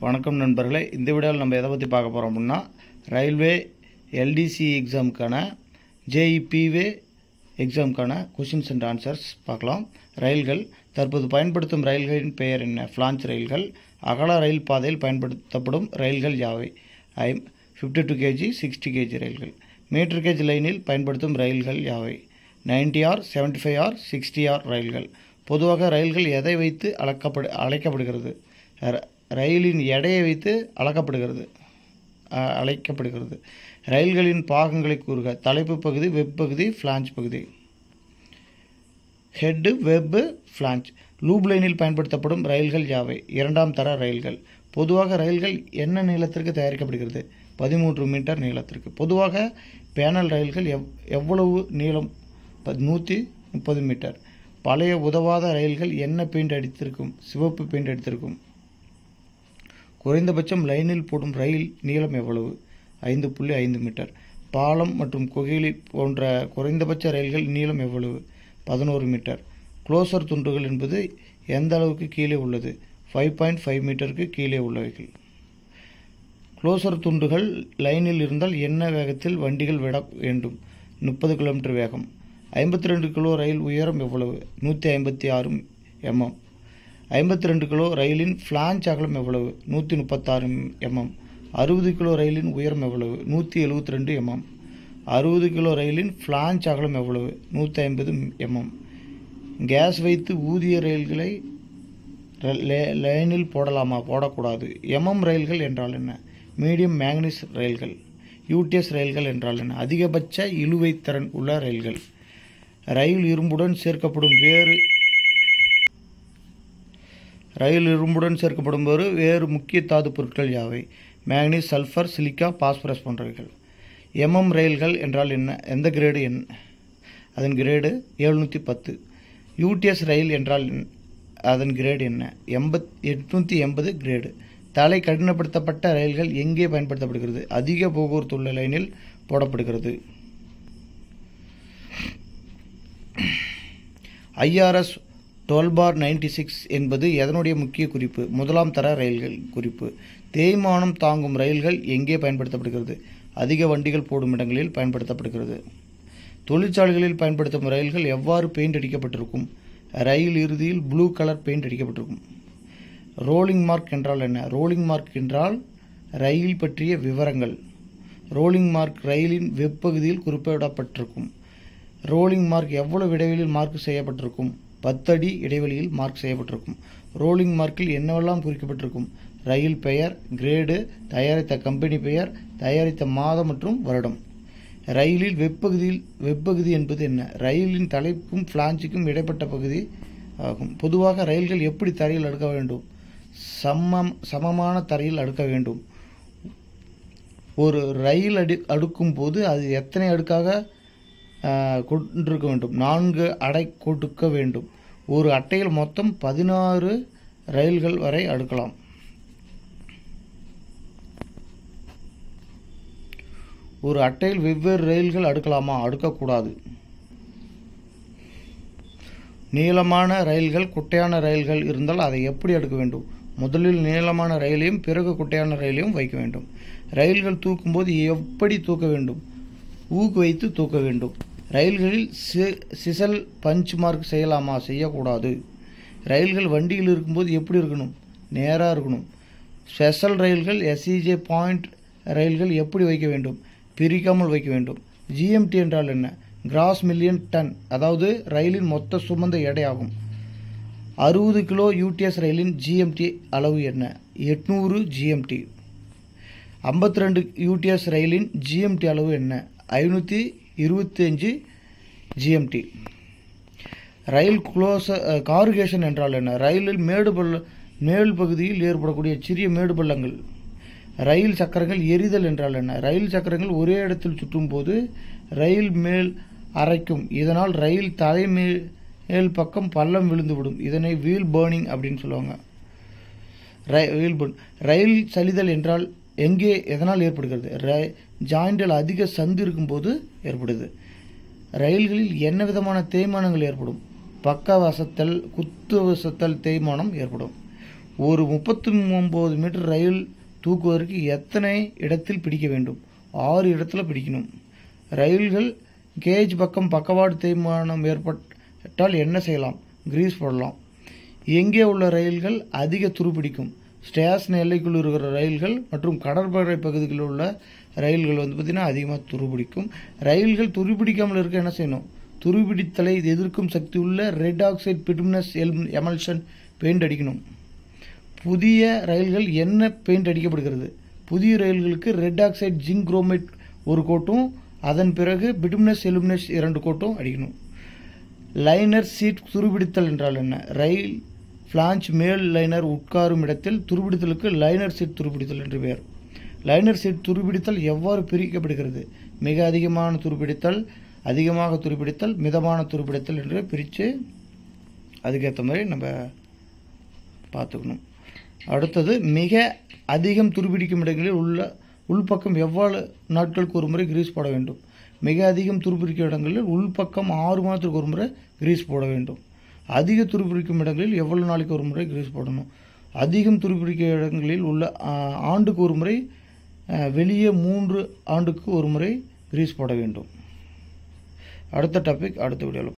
வணக்கம் நண்பர்களே இந்த வீடியோவில் நம்ம எதை பற்றி பார்க்க போகிறோம் அப்படின்னா ரயில்வே எல்டிசி எக்ஸாமுக்கான ஜேஇபிவே எக்ஸாமுக்கான கொஷின்ஸ் அண்ட் ஆன்சர்ஸ் பார்க்கலாம் ரயில்கள் தற்போது பயன்படுத்தும் ரயில்களின் பெயர் என்ன ஃப்ளான்ச் ரயில்கள் அகல ரயில் பாதையில் பயன்படுத்தப்படும் ரயில்கள் யாவை ஐ fifty two KG sixty KG ரயில்கள் மீட்டர் கேஜ் லைனில் பயன்படுத்தும் ரயில்கள் யாவை 90 R 75 five R sixty R ரயில்கள் பொதுவாக ரயில்கள் எதை வைத்து அளக்கப்படு அழைக்கப்படுகிறது ர- ரயிலின் எடையை வைத்து அளக்கப்படுகிறது அ- அழைக்கப்படுகிறது ரயில்களின் பாகங்களை கூறுக தலைப்பு பகுதி வெப் பகுதி ஃப்ளான்ச் பகுதி ஹெட்டு வெப்பு ஃப்ளான்ச் லூப் லைனில் பயன்படுத்தப்படும் ரயில்கள் யாவை இரண்டாம் தர ரயில்கள் பொதுவாக ரயில்கள் என்ன நீளத்திற்கு தயாரிக்கப்படுகிறது பதிமூன்று மீட்டர் நீளத்திற்கு பொதுவாக பேனல் ரயில்கள் எவ் எவ்வளவு நீளம் நூற்றி முப்பது மீட்டர் பழைய உதவாத ரயில்கள் என்ன பெயிண்ட் அடித்திருக்கும் சிவப்பு பெயிண்ட் அடித்திருக்கும் குறைந்தபட்சம் லைனில் போடும் ரயில் நீளம் எவ்வளவு ஐந்து புள்ளி ஐந்து மீட்டர் பாலம் மற்றும் குகைலி போன்ற குறைந்தபட்ச ரயில்கள் நீளம் எவ்வளவு பதினோரு மீட்டர் க்ளோசர் துண்டுகள் என்பது எந்த அளவுக்கு கீழே உள்ளது ஃபைவ் பாயிண்ட் ஃபைவ் மீட்டருக்கு கீழே உள்ளவைகள் க்ளோசர் துண்டுகள் லைனில் இருந்தால் என்ன வேகத்தில் வண்டிகள் விட வேண்டும் முப்பது கிலோமீட்டர் வேகம் ஐம்பத்தி ரெண்டு கிலோ ரயில் உயரம் எவ்வளவு நூற்றி ஐம்பத்தி ஆறு எம்எம் ஐம்பத்தி ரெண்டு கிலோ ரயிலின் ஃப்ளான்ச் அகலம் எவ்வளவு நூற்றி முப்பத்தாறு எம்எம் அறுபது கிலோ ரயிலின் உயரம் எவ்வளவு நூற்றி எழுபத்தி ரெண்டு எம்எம் அறுபது கிலோ ரயிலின் ஃப்ளான்ச் அகலம் எவ்வளவு நூற்றி ஐம்பது எம்எம் கேஸ் வைத்து ஊதிய ரயில்களை ர- லே- லைனில் போடலாமா போடக்கூடாது எம்எம் ரயில்கள் என்றால் என்ன மீடியம் மேக்னீஸ் ரயில்கள் யூடிஎஸ் ரயில்கள் என்றால் என்ன அதிகபட்ச இழுவைத் திறன் உள்ள ரயில்கள் ரயில் இரும்புடன் சேர்க்கப்படும் வேறு ரயில் இரும்புடன் சேர்க்கப்படும் போது வேறு முக்கிய தாது பொருட்கள் யாவை மேக்னீஸ் சல்ஃபர் சிலிக்கா பாஸ்பரஸ் போன்றவைகள் எம்எம் ரயில்கள் என்றால் என்ன எந்த கிரேடு என்ன அதன் கிரேடு எழுநூற்றி பத்து யூடிஎஸ் ரயில் என்றால் என்ன? அதன் கிரேடு என்ன எண்பத் எட்நூற்றி எண்பது கிரேடு தலை கடினப்படுத்தப்பட்ட ரயில்கள் எங்கே பயன்படுத்தப்படுகிறது அதிக போக்குவரத்து உள்ள லைனில் போடப்படுகிறது IRS twelve bar ninety six என்பது எதனுடைய முக்கிய குறிப்பு முதலாம் தர ரயில்கள் குறிப்பு தேய்மானம் தாங்கும் ரயில்கள் எங்கே பயன்படுத்தப்படுகிறது அதிக வண்டிகள் போடும் இடங்களில் பயன்படுத்தப்படுகிறது தொழிற்சாலைகளில் பயன்படுத்தும் ரயில்கள் எவ்வாறு பெயிண்ட் அடிக்கப்பட்டிருக்கும் ரயில் இறுதியில் ப்ளூ கலர் பெயிண்ட் அடிக்கப்பட்டிருக்கும் ரோலிங் மார்க் என்றால் என்ன ரோலிங் மார்க் என்றால் ரயில் பற்றிய விவரங்கள் ரோலிங் மார்க் ரயிலின் வெப்பகுதியில் குறிப்பிடப்பட்டிருக்கும் ரோலிங் மார்க் எவ்வளவு இடைவெளியில் மார்க் செய்யப்பட்டிருக்கும் பத்தடி இடைவெளியில் மார்க் செய்யப்பட்டிருக்கும் ரோலிங் மார்க்கில் என்னவெல்லாம் குறிக்கப்பட்டிருக்கும் ரயில் பெயர் கிரேடு தயாரித்த கம்பெனி பெயர் தயாரித்த மாதம் மற்றும் வருடம் ரயிலில் வெப்பகுதியில் வெப்பகுதி என்பது என்ன ரயிலின் தலைப்புக்கும் ஃப்ளான்ச்சுக்கும் இடைப்பட்ட பகுதி ஆகும் பொதுவாக ரயில்கள் எப்படி தரையில் அடுக்க வேண்டும் சமம் சமமான தரையில் அடுக்க வேண்டும் ஒரு ரயில் அடி அடுக்கும் போது அது எத்தனை அடுக்காக ஆஹ், கொண்டிருக்க வேண்டும் நான்கு அடை கொடுக்க வேண்டும் ஒரு அட்டையில் மொத்தம் பதினாறு ரயில்கள் வரை அடுக்கலாம் ஒரு அட்டையில் வெவ்வேறு ரயில்கள் அடுக்கலாமா அடுக்கக்கூடாது நீளமான ரயில்கள் குட்டையான ரயில்கள் இருந்தால் அதை எப்படி அடுக்க வேண்டும் முதலில் நீளமான ரயிலையும் பிறகு குட்டையான ரயிலையும் வைக்க வேண்டும் ரயில்கள் தூக்கும்போது எப்படி தூக்க வேண்டும் ஊக்கு வைத்து தூக்க வேண்டும் ரயில்களில் சி- சிசல் பஞ்ச் மார்க் செய்யலாமா செய்யக்கூடாது ரயில்கள் வண்டியில் இருக்கும்போது எப்படி இருக்கணும் நேராக இருக்கணும் ஸ்பெஷல் ரயில்கள் எஸ்இஜே பாயிண்ட் ரயில்கள் எப்படி வைக்க வேண்டும் பிரிக்காமல் வைக்க வேண்டும் ஜிஎம்டி என்றால் என்ன கிராஸ் மில்லியன் டன் அதாவது ரயிலின் மொத்த சுமந்த எடை ஆகும் அறுபது கிலோ யூடிஎஸ் ரயிலின் ஜிஎம்டி அளவு என்ன எட்நூறு ஜிஎம்டி ஐம்பத்தி ரெண்டு யூடிஎஸ் ரயிலின் ஜிஎம்டி அளவு என்ன ஐநூற்றி இருபத்தஞ்சு ஜிஎம்டி ரயில் குளோச கார்கேஷன் என்றால் என்ன ரயிலில் மேடு பள்ள மேல் பகுதியில் ஏற்படக்கூடிய சிறிய மேடு பள்ளங்கள் ரயில் சக்கரங்கள் எரிதல் என்றால் என்ன ரயில் சக்கரங்கள் ஒரே இடத்தில் சுற்றும் போது ரயில் மேல் அரைக்கும் இதனால் ரயில் தலை மே- மேல் பக்கம் பள்ளம் விழுந்துவிடும் இதனை வீல் பேர்னிங் அப்படின்னு சொல்லுவாங்க ர- வீல் burn. ரயில் சலிதல் என்றால் எங்கே எதனால் ஏற்படுகிறது ர ஜாயிண்டில் அதிக சந்து இருக்கும்போது ஏற்படுது ரயில்களில் என்ன விதமான தேய்மானங்கள் ஏற்படும் பக்க வசத்தல் குத்து வசத்தல் தேய்மானம் ஏற்படும் ஒரு முப்பத்தி ஒம்பது மீட்டர் ரயில் தூக்குவதற்கு எத்தனை இடத்தில் பிடிக்க வேண்டும் ஆறு இடத்துல பிடிக்கணும் ரயில்கள் கேஜ் பக்கம் பக்கவாடு தேய்மானம் ஏற்பட்டால் என்ன செய்யலாம் கிரீஸ் போடலாம் எங்கே உள்ள ரயில்கள் அதிக துருப்பிடிக்கும் ஸ்டேஷன் எல்லைக்குள் இருக்கிற ரயில்கள் மற்றும் கடற்படை பகுதிகளில் உள்ள ரயில்கள் வந்து பார்த்திங்கன்னா அதிகமாக துருப்பிடிக்கும் ரயில்கள் துருப்பிடிக்காமல் இருக்க என்ன செய்யணும் துருப்பிடித்தலை எதிர்க்கும் சக்தி உள்ள red oxide bituminous L emulsion paint அடிக்கணும் புதிய ரயில்கள் என்ன பெயிண்ட் அடிக்கப்படுகிறது புதிய ரயில்களுக்கு ரெட் ஆக்சைடு ஜிங்க் குரோமேட் ஒரு கோட்டும் அதன் பிறகு பிட்மினஸ் எலுமினஸ் இரண்டு கோட்டும் அடிக்கணும் லைனர் சீட் துருபிடித்தல் என்றால் என்ன ரயில் ஃப்ளான்ச் மேல் லைனர் உட்காரும் இடத்தில் துருபிடித்தலுக்கு லைனர் சீட் துருபிடித்தல் என்று பெயர் லைனர் சீட் துருபிடித்தல் எவ்வாறு பிரிக்கப்படுகிறது மிக அதிகமான துருபிடித்தல் அதிகமாக துருபிடித்தல் மிதமான துருபிடித்தல் என்று பிரித்து அதுக்கேற்ற மாதிரி நம்ம பார்த்துக்கணும் அடுத்தது மிக அதிகம் துருபிடிக்கும் இடங்களில் உள்ள உள்பக்கம் எவ்வளவு நாட்களுக்கு ஒரு முறை கிரீஸ் போட வேண்டும் மிக அதிகம் துருப்பிடிக்கும் இடங்களில் உள்பக்கம் ஆறு மாதத்துக்கு ஒரு முறை கிரீஸ் போட வேண்டும் அதிக துருப்பிடிக்கும் இடங்களில் எவ்வளவு நாளைக்கு ஒரு முறை கிரீஸ் போடணும் அதிகம் துருப்பிடிக்கும் இடங்களில் உள்ள ஆ, ஆண்டுக்கு ஒரு முறை ஆ, வெளியே மூன்று ஆண்டுக்கு ஒரு முறை கிரீஸ் போட வேண்டும் அடுத்த டாபிக் அடுத்த வீடியோவில்